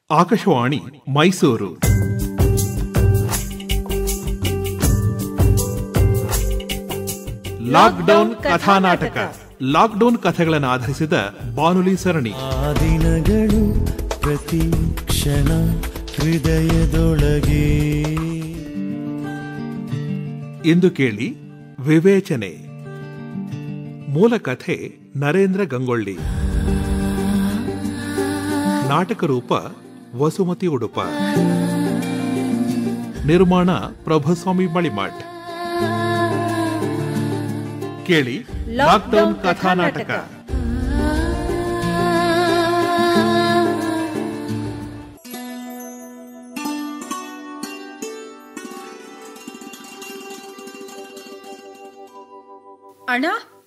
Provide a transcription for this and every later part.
Akashvani Mysuru lockdown ಕಥಾನಾಟಕ lockdown ಕಥೆಗಳನ್ನು ಆಧರಿಸಿದ ಬಾನುಲಿ ಸರಣಿ ಆ ದಿನಗಳು ಪ್ರತಿ ಕ್ಷಣ ಹೃದಯದೊಳಗೆ ಇಂದು ಕೇಳಿ ವಿವೇಚನೆ ಮೂಲ ಕಥೆ ನರೇಂದ್ರ ಗಂಗೊಳ್ಳಿ ನಾಟಕ ರೂಪ ವಸುಮತಿ ಉಡುಪ ನಿರ್ಮಾಣ ಪ್ರಭುಸ್ವಾಮಿ ಬಳಿಮಠ್ ಕೇಳಿ ಲಾಕ್ಡೌನ್ ಕಥಾನಾಟಕ ಅಣ್ಣ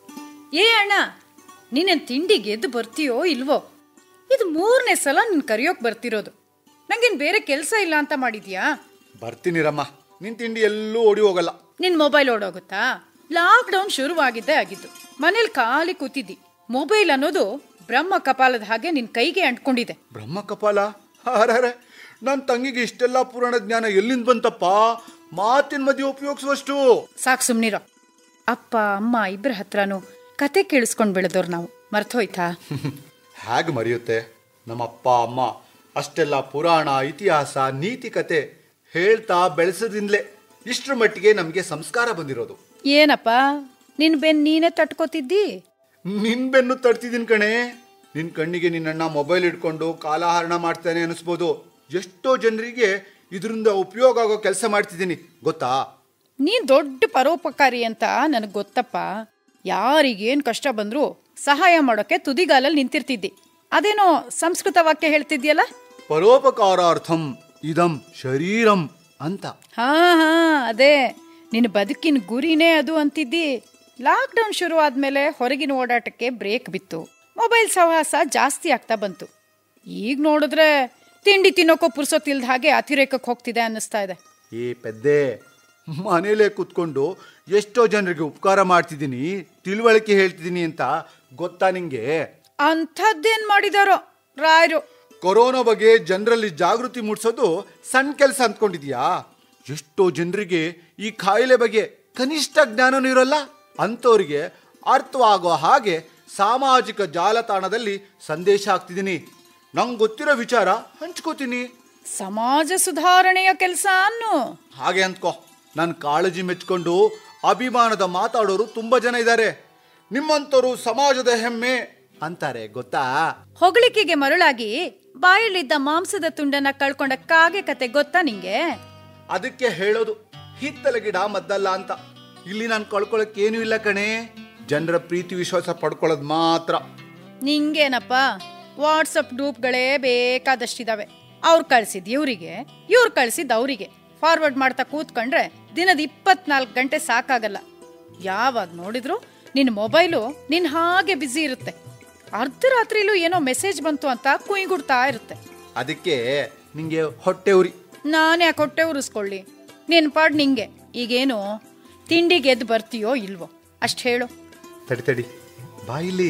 ಏ ಅಣ್ಣ ನೀನೇನ್ ತಿಂಡಿಗೆ ಎದ್ದು ಬರ್ತೀಯೋ ಇಲ್ವೋ ಇದು ಮೂರನೇ ಸಲ ನಿನ್ ಕರಿಯೋಕ್ ಬರ್ತಿರೋದು ನಂಗೇನ್ ಬೇರೆ ಕೆಲಸ ಇಲ್ಲ ಅಂತ ಮಾಡಿದ್ಯಾ ಬರ್ತೀನಿ ರಮ್ಮ ನಿನ್ ತಿಂಡಿ ಎಲ್ಲೂ ಓಡಿ ಹೋಗಲ್ಲ ನಿನ್ ಮೊಬೈಲ್ ಓಡೋಗುತ್ತಾ ಲಾಕ್ ಡೌನ್ ಶುರುವಾಗಿದ್ದೇ ಆಗಿದ್ದು ಮನೇಲಿ ಖಾಲಿ ಕೂತಿದ್ದಿ ಮೊಬೈಲ್ ಅನ್ನೋದು ಬ್ರಹ್ಮ ಕಪಾಲದ ಹಾಗೆ ನಿನ್ ಕೈಗೆ ಅಂಟ್ಕೊಂಡಿದೆ ಬ್ರಹ್ಮ ಕಪಾಲ ಅರೆ ನನ್ನ ತಂಗಿಗೆ ಇಷ್ಟೆಲ್ಲ ಪುರಾಣ ಜ್ಞಾನ ಎಲ್ಲಿಂದ ಬಂತಪ್ಪ ಮಾತಿನ ಮಧ್ಯೆ ಉಪಯೋಗಿಸುವಷ್ಟು ಸಾಕ್ ಸುಮ್ನಿರೋ ಅಪ್ಪ ಅಮ್ಮ ಇಬ್ಬರ ಹತ್ರನೂ ಕತೆ ಕೇಳಿಸ್ಕೊಂಡ್ ಬೆಳೆದವ್ರು ನಾವು ಮರ್ತೋಯ್ತಾ ಹೇಗೆ ಮರೆಯುತ್ತೆ ನಮ್ಮಪ್ಪ ಅಮ್ಮ ಅಷ್ಟೆಲ್ಲ ಪುರಾಣ ಇತಿಹಾಸ ನೀತಿ ಕತೆ ಹೇಳ್ತಾ ಬೆಳೆಸೋದ್ರಿಂದಲೇ ಇಷ್ಟರ ಮಟ್ಟಿಗೆ ನಮಗೆ ಸಂಸ್ಕಾರ ಬಂದಿರೋದು ಏನಪ್ಪ ನಿನ್ ಬೆನ್ ನೀನೇ ತಟ್ಕೋತಿದ್ದಿ ನಿನ್ ಬೆನ್ನು ತಡ್ತಿದ್ದೀನಿ ಕಣೆ ನಿನ್ ಕಣ್ಣಿಗೆ ನಿನ್ನಣ್ಣ ಮೊಬೈಲ್ ಇಟ್ಕೊಂಡು ಕಾಲಹರಣ ಮಾಡ್ತಾನೆ ಅನಿಸ್ಬೋದು ಎಷ್ಟೋ ಜನರಿಗೆ ಇದರಿಂದ ಉಪಯೋಗ ಆಗೋ ಕೆಲಸ ಮಾಡ್ತಿದ್ದೀನಿ ಗೊತ್ತಾ ನೀನ್ ದೊಡ್ಡ ಪರೋಪಕಾರಿ ಅಂತ ನನಗೆ ಗೊತ್ತಪ್ಪ ಯಾರಿಗೇನ್ ಕಷ್ಟ ಬಂದ್ರು ಸಹಾಯ ಮಾಡೋಕೆ ತುದಿಗಾಲಲ್ಲಿ ನಿಂತಿರ್ತಿದ್ದಿ ಅದೇನೋ ಸಂಸ್ಕೃತ ವಾಕ್ಯ ಹೇಳ್ತಿದ್ಯಲ್ಲ ಪರೋಪಕಾರಾರ್ಥಂ ಇದಂ ಶರೀರಂ ಅಂತ ಹಾ ಹಾ ಅದೇ ನಿನ್ನ ಬದುಕಿನ ಗುರಿನೇ ಅದು ಅಂತಿದ್ದಿ ಲಾಕ್ಡೌನ್ ಶುರು ಆದ್ಮೇಲೆ ಹೊರಗಿನ ಓಡಾಟಕ್ಕೆ ಬ್ರೇಕ್ ಬಿತ್ತು ಮೊಬೈಲ್ ಸಹವಾಸ ಜಾಸ್ತಿ ಆಗ್ತಾ ಬಂತು ಈಗ ನೋಡಿದ್ರೆ ತಿಂಡಿ ತಿನ್ನೋಕೋ ಪುರ್ಸೊತ್ತಿಲ್ದ ಹಾಗೆ ಅತಿರೇಕಕ್ಕೆ ಹೋಗ್ತಿದೆ ಅನ್ನಿಸ್ತಾ ಇದೆ ಏ ಪೆದ್ದೆ ಮನೇಲೆ ಕೂತ್ಕೊಂಡು ಎಷ್ಟೋ ಜನರಿಗೆ ಉಪಕಾರ ಮಾಡ್ತಿದ್ದೀನಿ ತಿಳುವಳಿಕೆ ಹೇಳ್ತಿದ್ದೀನಿ ಅಂತ ಗೊತ್ತಾ ನಿಂಗೆ ಅಂಥದ್ದೇನ್ ಮಾಡಿದಾರೋ ರಾಯರು ಕೊರೋನಾ ಬಗ್ಗೆ ಜನರಲ್ಲಿ ಜಾಗೃತಿ ಮೂಡಿಸೋದು ಸಣ್ಣ ಕೆಲಸ ಅಂದ್ಕೊಂಡಿದ್ಯಾ ಎಷ್ಟೋ ಜನರಿಗೆ ಈ ಕಾಯಿಲೆ ಬಗ್ಗೆ ಕನಿಷ್ಠ ಜ್ಞಾನನೂ ಇರೋಲ್ಲ ಅಂಥವ್ರಿಗೆ ಅರ್ಥವಾಗೋ ಹಾಗೆ ಸಾಮಾಜಿಕ ಜಾಲತಾಣದಲ್ಲಿ ಸಂದೇಶ ಹಾಕ್ತಿದ್ದೀನಿ ನಂಗೆ ಗೊತ್ತಿರೋ ವಿಚಾರ ಹಂಚ್ಕೋತೀನಿ ಸಮಾಜ ಸುಧಾರಣೆಯ ಕೆಲಸ ಅನ್ನು ಹಾಗೆ ಅಂದ್ಕೋ ನನ್ನ ಕಾಳಜಿ ಮೆಚ್ಕೊಂಡು ಅಭಿಮಾನದ ಮಾತಾಡೋರು ತುಂಬ ಜನ ಇದ್ದಾರೆ ನಿಮ್ಮಂಥವ್ರು ಸಮಾಜದ ಹೆಮ್ಮೆ ಅಂತಾರೆ ಗೊತ್ತಾ ಹೊಗಳಿಕೆಗೆ ಮರುಳಾಗಿ ಬಾಯಲ್ಲಿದ್ದ ಮಾಂಸದ ತುಂಡನ್ನ ಕಳ್ಕೊಂಡ ಕಾಗೆ ಕತೆ ಗೊತ್ತಾ ನಿಂಗೆ ಅದಕ್ಕೆ ಹೇಳೋದು ಹಿತ್ತಲ ಗಿಡ ಮದ್ದಲ್ಲ ಅಂತ ಇಲ್ಲಿ ನಾನು ಕಳ್ಕೊಳಕ್ ಏನೂ ಇಲ್ಲ ಕಣೆ ಜನರ ಪ್ರೀತಿ ವಿಶ್ವಾಸ ಪಡ್ಕೊಳ್ಳೋದು ಮಾತ್ರ ನಿಂಗೇನಪ್ಪ ವಾಟ್ಸಪ್ ಗ್ರೂಪ್ಗಳೇ ಬೇಕಾದಷ್ಟಿದಾವೆ ಅವ್ರು ಕಳ್ಸಿದ್ ಇವ್ರಿಗೆ ಇವ್ರು ಕಳ್ಸಿದ್ ಅವರಿಗೆ ಫಾರ್ವರ್ಡ್ ಮಾಡ್ತಾ ಕೂತ್ಕೊಂಡ್ರೆ ದಿನದ ಇಪ್ಪತ್ನಾಲ್ಕು ಗಂಟೆ ಸಾಕಾಗಲ್ಲ ಯಾವಾಗ ನೋಡಿದ್ರು ನಿನ್ನ ಮೊಬೈಲು ನಿನ್ ಹಾಗೆ ಬ್ಯುಸಿ ಇರುತ್ತೆ ಅರ್ಧರಾತ್ರಿಲೂ ಏನೋ ಮೆಸೇಜ್ ಬಂತು ಅಂತ ಕುಯ್ಗುಡ್ತಾ ಇರುತ್ತೆ ಅದಕ್ಕೆ ನಿಂಗೆ ಹೊಟ್ಟೆ ಉರಿ ನಾನೇ ಆ ಕೊಟ್ಟೆ ಉರಿಸ್ಕೊಳ್ಳಿ ನಿನ್ ಪಾಡ್ ನಿಂಗೆ ಈಗೇನು ತಿಂಡಿಗೆ ಎದ್ದು ಬರ್ತೀಯೋ ಇಲ್ವೋ ಅಷ್ಟು ಹೇಳು ತಡಿ ತಡಿ ಬಾಯಿಲಿ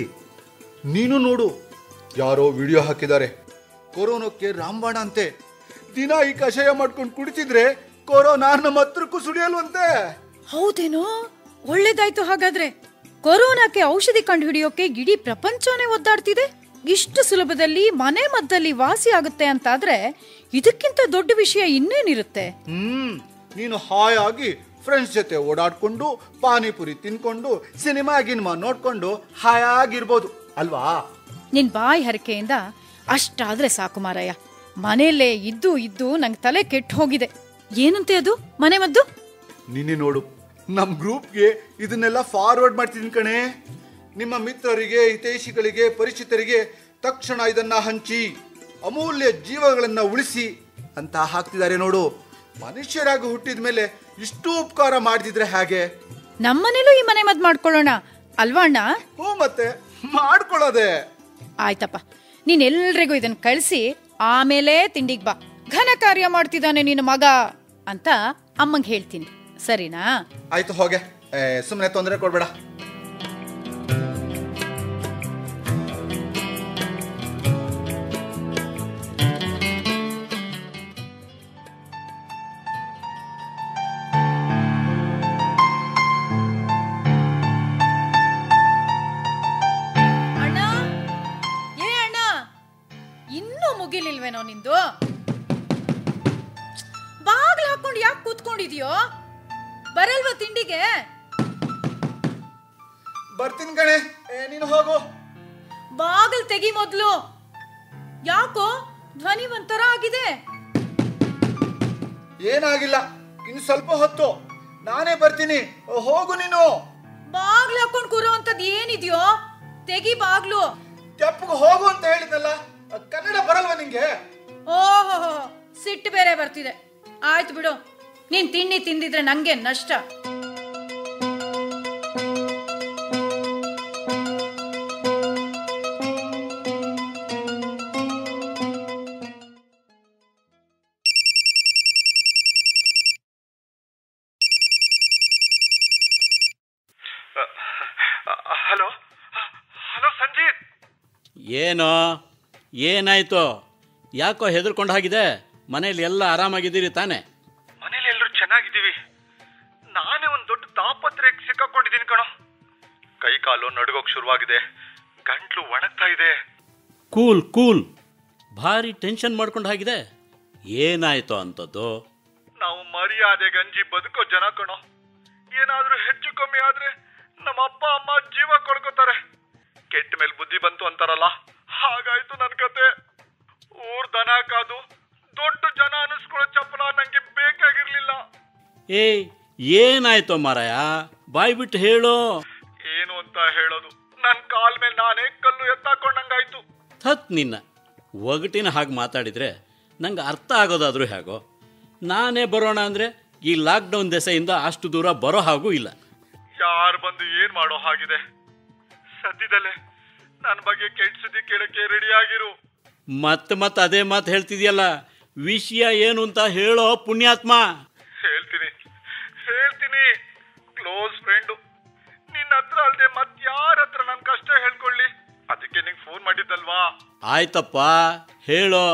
ನೀನು ನೋಡು ಯಾರೋ ವಿಡಿಯೋ ಹಾಕಿದ್ದಾರೆ ಕೊರೋನಾಕ್ಕೆ ರಾಂಬಾಣ ಅಂತೆ ದಿನ ಈ ಕಷಾಯ ಮಾಡ್ಕೊಂಡು ಕುಡಿತಿದ್ರೆ ಕೊರೋನಾ ನಮ್ಮ ಹತ್ರಕ್ಕೂ ಸುಡಿಯಲ್ವಂತೆ ಹೌದೇನೋ ಒಳ್ಳೇದಾಯ್ತು ಹಾಗಾದ್ರೆ ಕೊರೋನಾಕ್ಕೆ ಔಷಧಿ ಕಂಡು ಹಿಡಿಯೋಕೆ ಇಡೀ ಪ್ರಪಂಚನೇ ಒದ್ದಾಡ್ತಿದೆ ಇಷ್ಟು ಸುಲಭದಲ್ಲಿ ಮನೆ ಮದ್ದಲ್ಲಿ ವಾಸಿ ಆಗುತ್ತೆ ಅಂತಾದ್ರೆ ಇದಕ್ಕಿಂತ ದೊಡ್ಡ ವಿಷಯ ಇನ್ನೇನಿರುತ್ತೆ ಹ್ಮ್ ನೀನು ಹಾಯಾಗಿ ಫ್ರೆಂಡ್ಸ್ ಜೊತೆ ಓಡಾಡ್ಕೊಂಡು ಪಾನಿಪುರಿ ತಿನ್ಕೊಂಡು ಸಿನಿಮಾ ಗಿನಿಮಾ ನೋಡ್ಕೊಂಡು ಹಾಯಾಗಿರ್ಬೋದು ಅಲ್ವಾ ನಿನ್ ಬಾಯಿ ಹರಕೆಯಿಂದ ಅಷ್ಟಾದ್ರೆ ಸಾಕು ಮಾರಾಯ ಮನೆಯಲ್ಲೇ ಇದ್ದು ಇದ್ದು ನಂಗೆ ತಲೆ ಕೆಟ್ಟು ಹೋಗಿದೆ ಏನಂತೆ ಅದು ಮನೆ ಮದ್ದು ನಿನ್ನೆ ನೋಡು ನಮ್ ಗ್ರೂಪ್ಗೆ ಇದನ್ನೆಲ್ಲ ಫಾರ್ವರ್ಡ್ ಮಾಡ್ತಿದ್ದೀನಿ ಕಣೆ ನಿಮ್ಮ ಮಿತ್ರರಿಗೆ ಹಿತೈಷಿಗಳಿಗೆ ಪರಿಚಿತರಿಗೆ ತಕ್ಷಣ ಇದನ್ನ ಹಂಚಿ ಅಮೂಲ್ಯ ಜೀವಗಳನ್ನ ಉಳಿಸಿ ಅಂತ ಹಾಕ್ತಿದ್ದಾರೆ ನೋಡು ಮನುಷ್ಯರಾಗಿ ಹುಟ್ಟಿದ ಮೇಲೆ ಇಷ್ಟು ಉಪಕಾರ ಮಾಡ್ತಿದ್ರೆ ಹಾಗೆ ನಮ್ಮನೇಲೂ ಈ ಮನೆ ಮದ್ದು ಮಾಡ್ಕೊಳ್ಳೋಣ ಅಲ್ವಾ ಅಣ್ಣ ಹ್ಞೂ ಮತ್ತೆ ಮಾಡ್ಕೊಳ್ಳೋದೆ ಆಯ್ತಪ್ಪ ನೀನ್ ಎಲ್ರಿಗೂ ಇದನ್ನ ಕಳಿಸಿ ಆಮೇಲೆ ತಿಂಡಿಗ್ ಬಾ ಘನ ಕಾರ್ಯ ಮಾಡ್ತಿದ್ದಾನೆ ನಿನ್ನ ಮಗ ಅಂತ ಅಮ್ಮಂಗೆ ಹೇಳ್ತೀನಿ ಸರಿನಾ ಆಯ್ತು ಹೋಗೆ ಸುಮ್ಮನೆ ತೊಂದರೆ ಕೊಡ್ಬೇಡ ತೆಗಿಲಿಲ್ವೇನೋ ನಿಂದು ಬಾಗ್ಲು ಹಾಕೊಂಡು ಯಾಕೆ ಕೂತ್ಕೊಂಡಿದ್ಯೋ ಬರಲ್ವಾ ತಿಂಡಿಗೆ ಬರ್ತೀನಿ ಕಣೆ ಏ ನೀನು ಹೋಗು ಬಾಗಿಲ್ ತೆಗಿ ಮೊದ್ಲು ಯಾಕೋ ಧ್ವನಿ ಒಂಥರ ಆಗಿದೆ ಏನಾಗಿಲ್ಲ ಇನ್ನು ಸ್ವಲ್ಪ ಹೊತ್ತು ನಾನೇ ಬರ್ತೀನಿ ಹೋಗು ನೀನು ಬಾಗ್ಲು ಹಾಕೊಂಡ್ ಕೂರೋ ಅಂತದ್ ಏನಿದ್ಯೋ ತೆಗಿ ಬಾಗ್ಲು ತೆಪ್ಪಗೆ ಹೋಗು ಅಂತ ಹೇಳಿದ್ನಲ್ಲ ಕನ್ನಡ ಬರಲ್ವಾ ನಿಂಗೆ ಓಹೋ ಸಿಟ್ಟು ಬೇರೆ ಬರ್ತಿದೆ ಆಯ್ತು ಬಿಡು ನೀನ್ ತಿಂಡಿ ತಿಂದಿದ್ರೆ ನಂಗೆ ನಷ್ಟ ಹಲೋ ಹಲೋ ಸಂಜೀತ್ ಏನೋ ಏನಾಯ್ತು ಯಾಕೋ ಹೆದರ್ಕೊಂಡು ಹಾಗಿದೆ ಮನೇಲಿ ಎಲ್ಲ ಆರಾಮಾಗಿದ್ದೀರಿ ತಾನೆ ಮನೇಲಿ ಎಲ್ಲರೂ ಚೆನ್ನಾಗಿದ್ದೀವಿ ನಾನೇ ಒಂದು ದೊಡ್ಡ ತಾಪತ್ರೆಗೆ ಸಿಕ್ಕಾಕೊಂಡಿದ್ದೀನಿ ಕಣೋ ಕೈ ಕಾಲು ನಡುಗೋಕ್ ಶುರುವಾಗಿದೆ ಗಂಟ್ಲು ಒಣಗ್ತಾ ಇದೆ ಕೂಲ್ ಕೂಲ್ ಭಾರಿ ಟೆನ್ಷನ್ ಮಾಡ್ಕೊಂಡು ಹಾಗಿದೆ ಏನಾಯ್ತು ಅಂಥದ್ದು ನಾವು ಮರ್ಯಾದೆ ಗಂಜಿ ಬದುಕೋ ಜನ ಕಣೋ ಏನಾದ್ರೂ ಹೆಚ್ಚು ಕಮ್ಮಿ ಆದ್ರೆ ನಮ್ಮ ಅಪ್ಪ ಅಮ್ಮ ಜೀವ ಕೊಡ್ಕೋತಾರೆ ಕೆಟ್ಟ ಮೇಲೆ ಬುದ್ಧಿ ಬಂತು ಅಂತಾರಲ್ಲ ಹಾಗಾಯ್ತು ನನ್ ಕತೆ ಊರ್ ದನ ಕಾದು ದೊಡ್ಡ ಜನ ಅನಿಸ್ಕೊಳ್ಳೋ ಚಪ್ಪಲ ನಂಗೆ ಬೇಕಾಗಿರ್ಲಿಲ್ಲ ಏಯ್ ಏನಾಯ್ತು ಮಾರಾಯ ಬಾಯ್ ಬಿಟ್ಟು ಹೇಳು ಏನು ಅಂತ ಹೇಳೋದು ನನ್ ಕಾಲ್ ಮೇಲೆ ನಾನೇ ಕಲ್ಲು ಎತ್ತಾಕೊಂಡಂಗಾಯ್ತು ಥತ್ ನಿನ್ನ ಒಗಟಿನ ಹಾಗೆ ಮಾತಾಡಿದರೆ ನಂಗೆ ಅರ್ಥ ಆಗೋದಾದ್ರೂ ಹೇಗೋ ನಾನೇ ಬರೋಣ ಅಂದರೆ ಈ ಲಾಕ್ಡೌನ್ ದೆಸೆಯಿಂದ ಅಷ್ಟು ದೂರ ಬರೋ ಹಾಗೂ ಇಲ್ಲ ಯಾರು ಬಂದು ಏನ್ ಮಾಡೋ ಹಾಗಿದೆ ಸದ್ಯದಲ್ಲೇ ನನ್ನ ಬಗ್ಗೆ ಕೆಟ್ಟ ಸುದ್ದಿ ಕೇಳಕ್ಕೆ ರೆಡಿ ಆಗಿರು ಮತ್ತೆ ಮತ್ತೆ ಅದೇ ಮಾತು ಹೇಳ್ತಿದ್ಯಲ್ಲ ವಿಷಯ ಏನು ಅಂತ ಹೇಳೋ ಪುಣ್ಯಾತ್ಮ ಹೇಳ್ತೀನಿ ಹೇಳ್ತೀನಿ ಕ್ಲೋಸ್ ಫ್ರೆಂಡು ನಿನ್ನ ಹತ್ರ ಅಲ್ದೆ ಮತ್ ಯಾರ ಹತ್ರ ನನ್ ಕಷ್ಟ ಹೇಳ್ಕೊಳ್ಳಿ ಅದಕ್ಕೆ ನಿಂಗೆ ಫೋನ್ ಮಾಡಿದ್ದಲ್ವಾ ಆಯ್ತಪ್ಪ ಹೇಳೋ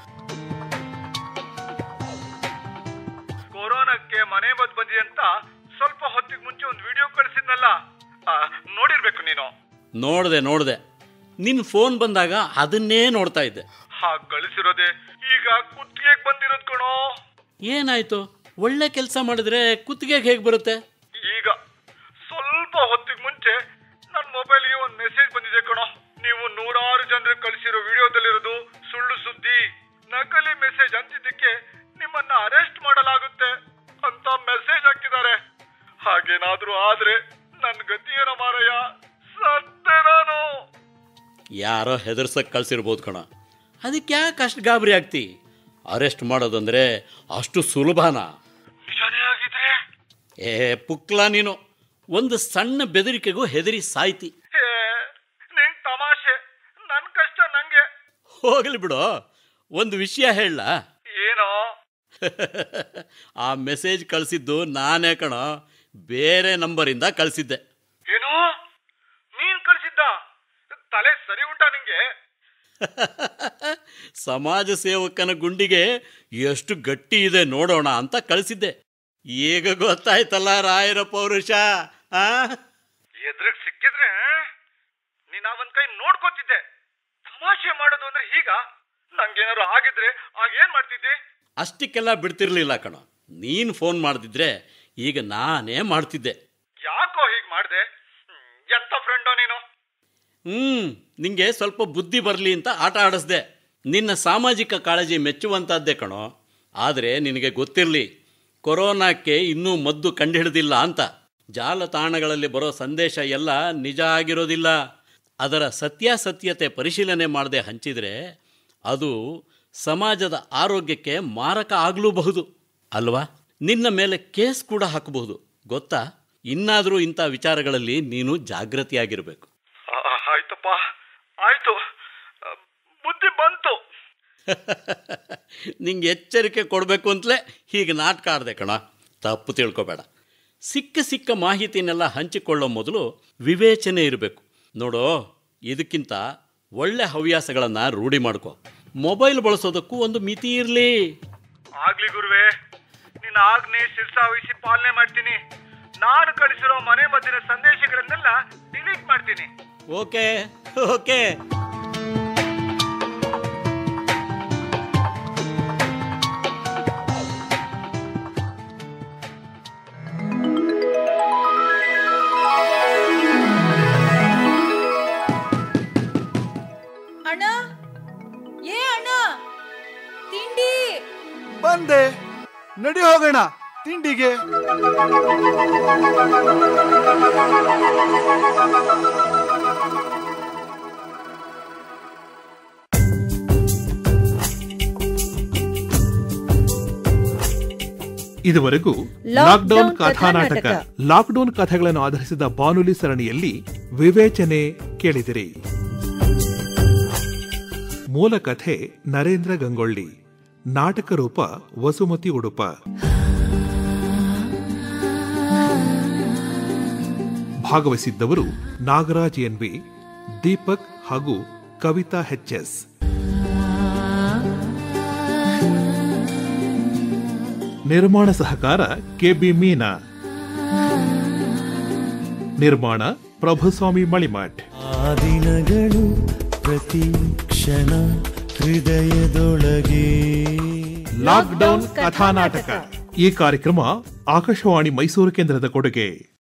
ಕೊರೋನಾಕ್ಕೆ ಮನೆ ಬದ್ ಬಂದಿ ಅಂತ ಸ್ವಲ್ಪ ಹೊತ್ತಿಗೆ ಮುಂಚೆ ಒಂದು ವಿಡಿಯೋ ಕಳಿಸಿದ್ನಲ್ಲ ಆ, ನೋಡಿರ್ಬೇಕು ನೀನು ನೋಡ್ದೆ ನೋಡ್ದೆ ನಿನ್ನ ಫೋನ್ ಬಂದಾಗ ಅದನ್ನೇ ನೋಡ್ತಾ ಇದ್ದೆ ಹಾಗ್ ಕಳಿಸಿರೋದೆ ಈಗ ಕುತ್ತಿಗೆಗ್ ಬಂದಿರೋದ್ ಕಣೋ ಏನಾಯ್ತು ಒಳ್ಳೆ ಕೆಲಸ ಮಾಡಿದ್ರೆ ಕುತ್ತಿಗೆಗೆ ಹೇಗೆ ಬರುತ್ತೆ ಈಗ ಸ್ವಲ್ಪ ಹೊತ್ತಿಗೆ ಮುಂಚೆ ನನ್ನ ಮೊಬೈಲ್ಗೆ ಒಂದು ಮೆಸೇಜ್ ಬಂದಿದೆ ಕಣೋ ನೀವು ನೂರಾರು ಜನರಿಗೆ ಕಳಿಸಿರೋ ವಿಡಿಯೋದಲ್ಲಿರೋದು ಸುಳ್ಳು ಸುದ್ದಿ ನಕಲಿ ಮೆಸೇಜ್ ಅಂತಿದ್ದಕ್ಕೆ ನಿಮ್ಮನ್ನ ಅರೆಸ್ಟ್ ಮಾಡಲಾಗುತ್ತೆ ಅಂತ ಮೆಸೇಜ್ ಹಾಕಿದ್ದಾರೆ ಹಾಗೇನಾದ್ರೂ ಆದ್ರೆ ನನ್ ಗತಿ ಏನೋ ಮಾರಯ್ಯ ಸತ್ತೆ ನಾನು ಯಾರೋ ಹೆದರ್ಸಕ್ಕೆ ಕಳ್ಸಿರ್ಬೋದು ಕಣ ಅದಕ್ಕೆ ಯಾಕೆ ಅಷ್ಟು ಗಾಬರಿ ಆಗ್ತಿ ಅರೆಸ್ಟ್ ಮಾಡೋದಂದ್ರೆ ಅಷ್ಟು ಸುಲಭನಾ ನಿಜಾನೇ ಆಗಿದ್ರೆ ಏ ಪುಕ್ಲ ನೀನು ಒಂದು ಸಣ್ಣ ಬೆದರಿಕೆಗೂ ಹೆದರಿ ಸಾಯ್ತಿ ಏ, ನಿಂಗ್ ತಮಾಷೆ ನನ್ ಕಷ್ಟ ನಂಗೆ ಹೋಗಲಿ ಬಿಡು ಒಂದು ವಿಷಯ ಹೇಳ ಏನೋ ಆ ಮೆಸೇಜ್ ಕಳಿಸಿದ್ದು ನಾನೇ ಕಣೋ ಬೇರೆ ನಂಬರಿಂದ ಕಳಿಸಿದ್ದೆ ಏನು ನೀನ್ ಕಳ್ಸಿದ್ದ ತಲೆ ಸರಿ ಉಂಟಾ ನಿಂಗೆ ಸಮಾಜ ಸೇವಕನ ಗುಂಡಿಗೆ ಎಷ್ಟು ಗಟ್ಟಿ ಇದೆ ನೋಡೋಣ ಅಂತ ಕಳಿಸಿದ್ದೆ ಈಗ ಗೊತ್ತಾಯ್ತಲ್ಲ ರಾಯರ ಪೌರುಷ ಆ ಎದುರಿಗೆ ಸಿಕ್ಕಿದ್ರೆ ನೀನ್ ಅವನ್ ಕೈ ನೋಡ್ಕೋತಿದ್ದೆ ತಮಾಷೆ ಮಾಡೋದು ಅಂದ್ರೆ ಹೀಗ ನಂಗೇನಾದ್ರು ಆಗಿದ್ರೆ ಆಗ ಏನ್ ಮಾಡ್ತಿದ್ದೆ ಅಷ್ಟಕ್ಕೆಲ್ಲ ಬಿಡ್ತಿರ್ಲಿಲ್ಲ ಕಣ ನೀನು ಫೋನ್ ಮಾಡ್ತಿದ್ರೆ ಈಗ ನಾನೇ ಮಾಡ್ತಿದ್ದೆ ಯಾಕೋ ಹೀಗ್ ಮಾಡ್ದೆ ಹ್ಮ್, ಎಂತ ಫ್ರೆಂಡೋ ನೀನು ಹ್ಮ್ ನಿಂಗೆ ಸ್ವಲ್ಪ ಬುದ್ಧಿ ಬರಲಿ ಅಂತ ಆಟ ಆಡಿಸ್ದೆ ನಿನ್ನ ಸಾಮಾಜಿಕ ಕಾಳಜಿ ಮೆಚ್ಚುವಂತದ್ದೇ ಕಣೋ ಆದರೆ ನಿನಗೆ ಗೊತ್ತಿರಲಿ ಕೊರೋನಾಕ್ಕೆ ಇನ್ನೂ ಮದ್ದು ಕಂಡುಹಿಡಿದಿಲ್ಲ ಅಂತ ಜಾಲತಾಣಗಳಲ್ಲಿ ಬರೋ ಸಂದೇಶ ಎಲ್ಲ ನಿಜ ಆಗಿರೋದಿಲ್ಲ ಅದರ ಸತ್ಯಾಸತ್ಯತೆ ಪರಿಶೀಲನೆ ಮಾಡದೆ ಹಂಚಿದರೆ ಅದು ಸಮಾಜದ ಆರೋಗ್ಯಕ್ಕೆ ಮಾರಕ ಆಗಲೂಬಹುದು ಅಲ್ವಾ ನಿನ್ನ ಮೇಲೆ ಕೇಸ್ ಕೂಡ ಹಾಕಬಹುದು ಗೊತ್ತಾ ಇನ್ನಾದರೂ ಇಂಥ ವಿಚಾರಗಳಲ್ಲಿ ನೀನು ಜಾಗೃತಿಯಾಗಿರಬೇಕು ಆ, ಆಯ್ತಪ್ಪ ಆಯ್ತು ಆ, ಬುದ್ಧಿ ಬಂತು ನಿಂಗೆ ಎಚ್ಚರಿಕೆ ಕೊಡಬೇಕು ಅಂತಲೇ ಹೀಗೆ ನಾಟಕ ಆಡ್ದೆ ಕಣ ತಪ್ಪು ತಿಳ್ಕೊಬೇಡ ಸಿಕ್ಕ ಸಿಕ್ಕ ಮಾಹಿತಿನೆಲ್ಲ ಹಂಚಿಕೊಳ್ಳೋ ಮೊದಲು ವಿವೇಚನೆ ಇರಬೇಕು ನೋಡೋ ಇದಕ್ಕಿಂತ ಒಳ್ಳೆ ಹವ್ಯಾಸಗಳನ್ನು ರೂಢಿ ಮಾಡ್ಕೊ ಮೊಬೈಲ್ ಬಳಸೋದಕ್ಕೂ ಒಂದು ಮಿತಿ ಇರಲಿ ಆಗ್ಲಿ ಗುರುವೆ ನಿನ್ನ ಆಜ್ಞೆ ಶಿರ್ಸಾವಹಿಸಿ ಪಾಲನೆ ಮಾಡ್ತೀನಿ ನಾನು ಕಳಿಸಿರೋ ಮನೆ ಮದ್ದಿನ ಸಂದೇಶಗಳನ್ನೆಲ್ಲ ಡಿಲೀಟ್ ಮಾಡ್ತೀನಿ ಓಕೆ ಓಕೆ ಬಂದೆ ನಡಿ ಹೋಗೋಣ ತಿಂಡಿಗೆ ಇದುವರೆಗೂ ಲಾಕ್ಡೌನ್ ಕಥಾನಾಟಕ ಲಾಕ್ಡೌನ್ ಕಥೆಗಳನ್ನು ಆಧರಿಸಿದ ಬಾನುಲಿ ಸರಣಿಯಲ್ಲಿ ವಿವೇಚನೆ ಕೇಳಿದಿರಿ ಮೂಲ ಕಥೆ ನರೇಂದ್ರ ಗಂಗೊಳ್ಳಿ ನಾಟಕ ರೂಪ ವಸುಮತಿ ಉಡುಪ ಭಾಗವಹಿಸಿದ್ದವರು ನಾಗರಾಜ್ ಎನ್ವಿ ದೀಪಕ್ ಹಾಗೂ ಕವಿತಾ ಎಸ್ ನಿರ್ಮಾಣ ಸಹಕಾರ ಕೆಬಿ ಮೀನಾ ನಿರ್ಮಾಣ ಪ್ರಭುಸ್ವಾಮಿ ಮಳಿಮಠ್ ಆ ದಿನಗಳು ಪ್ರತಿ ಕ್ಷಣ ಹೃದಯದೊಳಗೆ ಲಾಕ್ಡೌನ್ ಕಥಾನಾಟಕ ಈ ಕಾರ್ಯಕ್ರಮ ಆಕಾಶವಾಣಿ ಮೈಸೂರು ಕೇಂದ್ರದ ಕೊಡುಗೆ